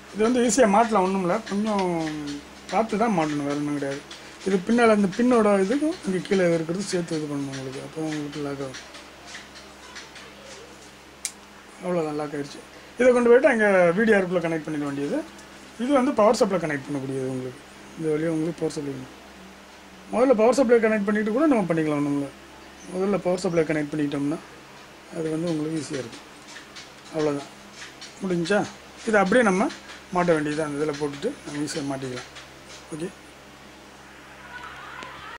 இது வந்து ஈஸியாக மாட்டலாம் ஒன்றும் இல்லை கொஞ்சம் பார்த்து தான் மாட்டணும் வேறு ஒன்றும் கிடையாது இது பின்னால் அந்த பின்னோட இதுக்கும் இங்கே கீழே இருக்கிறது சேர்த்து இது பண்ணணும் உங்களுக்கு அப்போ உங்களுக்கு லாக் ஆகும் அவ்வளோதான் லாக் ஆயிடுச்சு இதை கொண்டு போயிட்டு அங்கே விடிஆருக்குள்ளே கனெக்ட் பண்ணிட வேண்டியது இது வந்து பவர் சப்ளை கனெக்ட் பண்ணக்கூடியது உங்களுக்கு இந்த வழியாக உங்களுக்கு பவர் சப்ளை முதல்ல பவர் சப்ளை கனெக்ட் பண்ணிட்டு கூட நம்ம பண்ணிக்கலாம் ஒன்றும் இல்லை முதல்ல பவர் சப்ளை கனெக்ட் பண்ணிட்டோம்னா அது வந்து உங்களுக்கு ஈஸியாக இருக்கும் அவ்வளோதான் முடிஞ்சா இதை அப்படியே நம்ம மாட்ட வேண்டியது அந்த இதில் போட்டுட்டு நம்ம ஈஸியாக மாட்டிக்கலாம் ஓகே